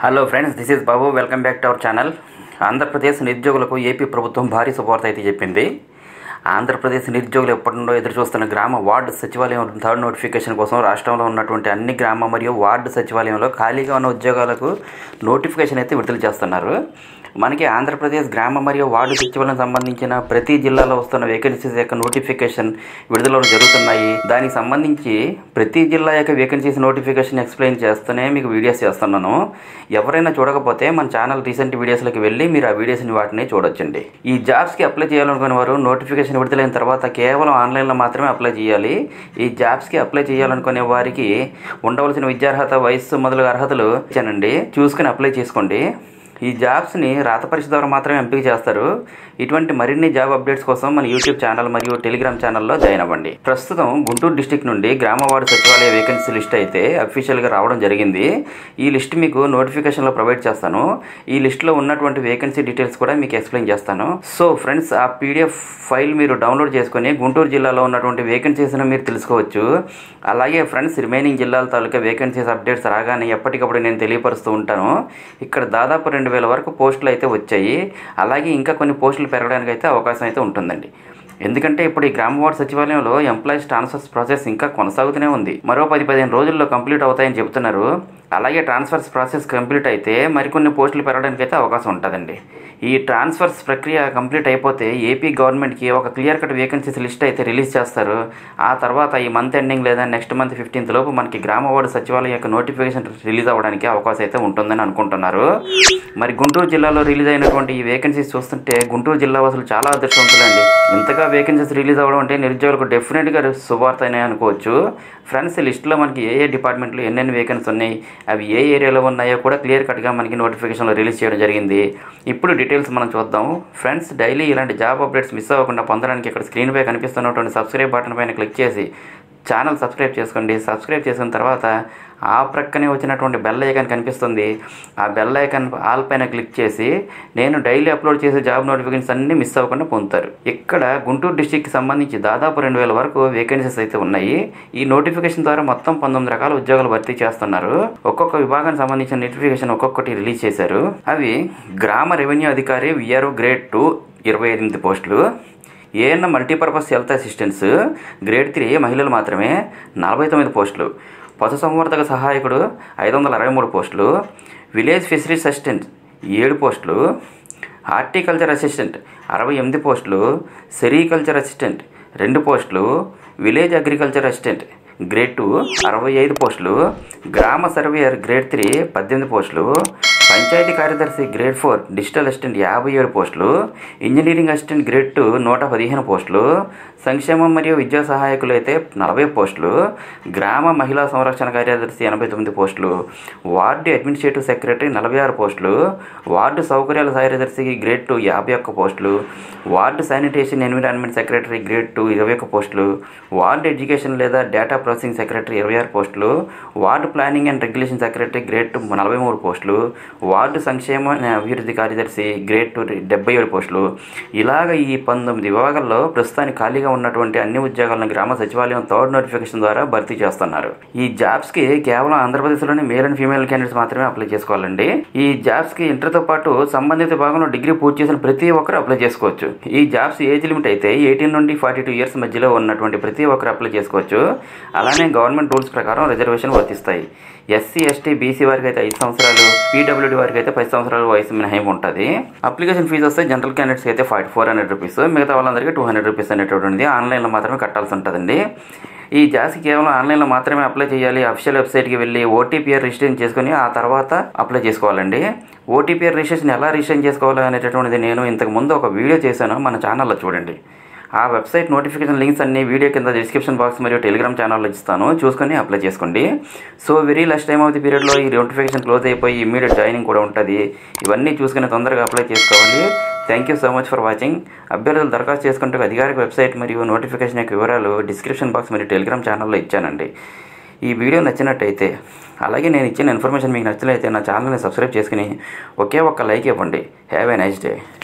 hello friends this is Babu welcome back to our channel Andhra Pradesh నిరుద్యోగులకు AP ప్రభుత్వం భారీ శుభవార్త అయితే చెప్పింది ఆంధ్రప్రదేశ్ నిరుద్యోగులు ఎప్పటి నుండో ఎదురు చూస్తున్న గ్రామ వార్డు సచివాలయం థర్డ్ నోటిఫికేషన్ కోసం రాష్ట్రంలో ఉన్నటువంటి అన్ని గ్రామ మరియు వార్డు సచివాలయంలో ఖాళీగా ఉన్న ఉద్యోగాలకు నోటిఫికేషన్ అయితే విడుదల చేస్తున్నారు మనకి ఆంధ్రప్రదేశ్ గ్రామ మరియు వార్డు సచివాలయం సంబంధించిన ప్రతి జిల్లాలో వస్తున్న వేకెన్సీస్ యొక్క నోటిఫికేషన్ విడుదలలు జరుగుతున్నాయి దానికి సంబంధించి ప్రతి జిల్లా యొక్క వేకెన్సీస్ నోటిఫికేషన్ ఎక్స్ప్లెయిన్ చేస్తూనే మీకు వీడియోస్ చేస్తున్నాను ఎవరైనా చూడకపోతే మన ఛానల్ రీసెంట్ వీడియోస్లోకి వెళ్ళి మీరు ఆ వీడియోస్ని వాటిని చూడొచ్చండి ఈ జాబ్స్కి అప్లై చేయాలనుకునే వారు నోటిఫికేషన్ విడుదలైన తర్వాత కేవలం ఆన్లైన్లో మాత్రమే అప్లై చేయాలి ఈ జాబ్స్కి అప్లై చేయాలనుకునే వారికి ఉండవలసిన విద్యార్హత వయస్సు మొదలగు అర్హతలు ఇచ్చానండి చూసుకుని అప్లై చేసుకోండి ఈ జాబ్స్ని రాత పరీక్ష ద్వారా మాత్రమే ఎంపిక చేస్తారు ఇటువంటి మరిన్ని జాబ్ అప్డేట్స్ కోసం మన యూట్యూబ్ ఛానల్ మరియు టెలిగ్రామ్ ఛానల్లో జాయిన్ అవ్వండి ప్రస్తుతం గుంటూరు డిస్టిక్ నుండి గ్రామ వార్డు సచివాలయ వేకెన్సీ లిస్ట్ అయితే అఫీషియల్గా రావడం జరిగింది ఈ లిస్ట్ మీకు నోటిఫికేషన్లో ప్రొవైడ్ చేస్తాను ఈ లిస్ట్లో ఉన్నటువంటి వేకెన్సీ డీటెయిల్స్ కూడా మీకు ఎక్స్ప్లెయిన్ చేస్తాను సో ఫ్రెండ్స్ ఆ పీడిఎఫ్ ఫైల్ మీరు డౌన్లోడ్ చేసుకొని గుంటూరు జిల్లాలో ఉన్నటువంటి వేకెన్సీస్ను మీరు తెలుసుకోవచ్చు అలాగే ఫ్రెండ్స్ రిమైనింగ్ జిల్లాల తాలూకా వేకెన్సీస్ అప్డేట్స్ రాగానే ఎప్పటికప్పుడు నేను తెలియపరుస్తూ ఉంటాను ఇక్కడ దాదాపు రెండు వేల వరకు పోస్టులు అయితే వచ్చాయి అలాగే ఇంకా కొన్ని పోస్టులు పెరగడానికి అయితే అవకాశం అయితే ఉంటుందండి ఎందుకంటే ఇప్పుడు ఈ గ్రామ వార్డు సచివాలయంలో ఎంప్లాయీస్ ట్రాన్స్ఫర్స్ ప్రాసెస్ ఇంకా కొనసాగుతూనే ఉంది మరో పది పదిహేను రోజుల్లో కంప్లీట్ అవుతాయని చెబుతున్నారు అలాగే ట్రాన్స్ఫర్స్ ప్రాసెస్ కంప్లీట్ అయితే మరికొన్ని పోస్టులు పెరగడానికి అయితే అవకాశం ఉంటుందండి ఈ ట్రాన్స్ఫర్స్ ప్రక్రియ కంప్లీట్ అయిపోతే ఏపీ గవర్నమెంట్కి ఒక క్లియర్ కట్ వేకెన్సీస్ లిస్ట్ అయితే రిలీజ్ చేస్తారు ఆ తర్వాత ఈ మంత్ ఎండింగ్ లేదా నెక్స్ట్ మంత్ ఫిఫ్టీన్త్ లోపు మనకి గ్రామ వార్డు సచివాలయం యొక్క నోటిఫికేషన్ రిలీజ్ అవ్వడానికి అవకాశం అయితే ఉంటుందని అనుకుంటున్నారు మరి గుంటూరు జిల్లాలో రిలీజ్ అయినటువంటి ఈ వేకెన్సీస్ చూస్తుంటే గుంటూరు జిల్లా వాసులు చాలా అదృష్టవంతులండి ఇంతగా వేకెన్సీస్ రిలీజ్ అవ్వడం అంటే నిరుద్యోగులకు డెఫినెట్గా శుభార్త అనే అనుకోవచ్చు ఫ్రెండ్స్ లిస్ట్లో మనకి ఏ ఏ డిపార్ట్మెంట్లో ఎన్నెన్ని వేకెన్సీ ఉన్నాయి అవి ఏ ఏరియాలో ఉన్నాయో కూడా క్లియర్ కట్గా మనకి నోటిఫికేషన్లో రిలీజ్ చేయడం జరిగింది ఇప్పుడు డీటెయిల్స్ మనం చూద్దాం ఫ్రెండ్స్ డైలీ ఇలాంటి జాబ్ అప్డేట్స్ మిస్ అవ్వకుండా పొందడానికి ఇక్కడ స్క్రీన్ పై కనిపిస్తున్నటువంటి సబ్స్క్రైబ్ బటన్ పైన క్లిక్ చేసి ఛానల్ సబ్స్క్రైబ్ చేసుకోండి సబ్స్క్రైబ్ చేసుకున్న తర్వాత ఆ ప్రక్కనే వచ్చినటువంటి బెల్ ఐకాన్ కనిపిస్తుంది ఆ బెల్ ఐకాన్ ఆల్ పైన క్లిక్ చేసి నేను డైలీ అప్లోడ్ చేసే జాబ్ నోటిఫికేషన్స్ అన్ని మిస్ అవ్వకుండా పొందుతారు ఇక్కడ గుంటూరు డిస్టిక్కి సంబంధించి దాదాపు రెండు వేల వరకు వేకెన్సీస్ అయితే ఉన్నాయి ఈ నోటిఫికేషన్ ద్వారా మొత్తం పంతొమ్మిది రకాల ఉద్యోగాలు భర్తీ చేస్తున్నారు ఒక్కొక్క విభాగానికి సంబంధించిన నోటిఫికేషన్ ఒక్కొక్కటి రిలీజ్ చేశారు అవి గ్రామ రెవెన్యూ అధికారి విఆర్ఓ గ్రేడ్ టూ ఇరవై ఎనిమిది పోస్టులు A N multipurpose health assistants grade three మహిళలు మాత్రమే నలభై తొమ్మిది పోస్టులు పశుసంవర్ధక సహాయకుడు ఐదు వందల అరవై మూడు పోస్టులు విలేజ్ ఫిషరీస్ అసిస్టెంట్ ఏడు పోస్టులు హార్టికల్చర్ అసిస్టెంట్ అరవై ఎనిమిది పోస్టులు సెరికల్చర్ అసిస్టెంట్ రెండు పోస్టులు village agriculture assistant grade two అరవై ఐదు పోస్టులు గ్రామ సర్వేయర్ గ్రేడ్ త్రీ పద్దెనిమిది పోస్టులు పంచాయతీ కార్యదర్శి గ్రేడ్ ఫోర్ డిజిటల్ అసిస్టెంట్ యాభై ఏడు పోస్టులు ఇంజనీరింగ్ అసిస్టెంట్ గ్రేడ్ టూ నూట పదిహేను పోస్టులు సంక్షేమం మరియు విద్యా సహాయకులు అయితే నలభై పోస్టులు గ్రామ మహిళా సంరక్షణ కార్యదర్శి ఎనభై తొమ్మిది పోస్టులు వార్డు అడ్మినిస్ట్రేటివ్ సెక్రటరీ నలభై ఆరు పోస్టులు వార్డు సౌకర్యాల కార్యదర్శి గ్రేడ్ టూ యాభై ఒక్క పోస్టులు ward sanitation environment secretary grade two ఇరవై ఒక్క పోస్టులు వార్డు ఎడ్యుకేషన్ లేదా డేటా ప్రాసెసింగ్ సెక్రటరీ ఇరవై ఆరు పోస్టులు ward planning and regulation secretary grade two నలభై మూడు పోస్టులు వార్డు సంక్షేమ అభివృద్ధి కార్యదర్శి గ్రేడ్ టూ డెబ్బై ఏడు పోస్టులు ఇలాగ ఈ పంతొమ్మిది విభాగాల్లో ప్రస్తుతానికి ఖాళీగా ఉన్నటువంటి అన్ని ఉద్యోగాలను గ్రామ సచివాలయం థర్డ్ నోటిఫికేషన్ ద్వారా భర్తీ చేస్తున్నారు ఈ జాబ్స్కి కేవలం ఆంధ్రప్రదేశ్లోని మేల్ అండ్ ఫీమేల్ క్యాండిడేట్స్ మాత్రమే అప్లై చేసుకోవాలండి ఈ జాబ్స్కి ఇంటర్తో పాటు సంబంధిత విభాగంలో డిగ్రీ పూర్తి చేసిన ప్రతి ఒక్కరు అప్లై చేసుకోవచ్చు ఈ జాబ్స్ ఏజ్ లిమిట్ అయితే ఎయిటీన్ నుండి ఫార్టీ టూ ఇయర్స్ మధ్యలో ఉన్నటువంటి ప్రతి ఒక్కరు అప్లై చేసుకోవచ్చు అలానే గవర్నమెంట్ రూల్స్ ప్రకారం రిజర్వేషన్ వర్తిస్తాయి ఎస్సీ ఎస్టీ బీసీ వారికి అయితే ఐదు సంవత్సరాలు పీడబ్ల్యూడీ వారికి అయితే పది సంవత్సరాల వయసు మినహాయింపు ఉంటుంది అప్లికేషన్ ఫీజు వస్తే జనరల్ క్యాండిడేట్స్కి అయితే ఫైవ్ ఫోర్ హండ్రెడ్ రూపీస్ మిగతా వాళ్ళందరికీ టూ హండ్రెడ్ రూపీస్ అనేటువంటిది ఆన్లైన్లో మాత్రమే కట్టాల్సి ఉంటుందండి ఈ జాస్కి కేవలం ఆన్లైన్లో మాత్రమే అప్లై చేయాలి అఫిషియల్ వెబ్సైట్కి వెళ్ళి ఓటీపీఆర్ రిజిస్ట్రేషన్ చేసుకుని ఆ తర్వాత అప్లై చేసుకోవాలండి ఓటీపీఆర్ రిజిస్ట్రేషన్ ఎలా రిజిస్ట్రేషన్ చేసుకోవాలి అనేటటువంటిది నేను ఇంతకు ముందు ఒక వీడియో చేశాను మన ఛానల్లో చూడండి ఆ వెబ్సైట్ నోటిఫికేషన్ లింక్స్ అన్ని వీడియో కింద డిస్క్రిప్షన్ బాక్స్ మరియు టెలిగ్రామ్ ఛానల్లో ఇస్తాను చూసుకొని అప్లై చేసుకోండి so very last time of the పీరియడ్లో ఈ నోటిఫికేషన్ క్లోజ్ అయిపోయి ఇమీడియట్ జాయినింగ్ కూడా ఉంటుంది ఇవన్నీ చూసుకుని తొందరగా అప్లై చేసుకోవాలి thank you so much for watching అభ్యర్థులు దరఖాస్తు చేసుకుంటే అధికారిక వెబ్సైట్ మరియు నోటిఫికేషన్ యొక్క వివరాలు డిస్క్రిప్షన్ బాక్స్ మరియు టెలిగ్రామ్ ఛానల్లో ఇచ్చానండి ఈ వీడియో నచ్చినట్టయితే అలాగే నేను ఇచ్చిన ఇన్ఫర్మేషన్ మీకు నచ్చలైతే నా ఛానల్ని సబ్స్క్రైబ్ చేసుకుని ఒకే ఒక్క లైక్ ఇవ్వండి హ్యావ్ ఏ నైస్ డే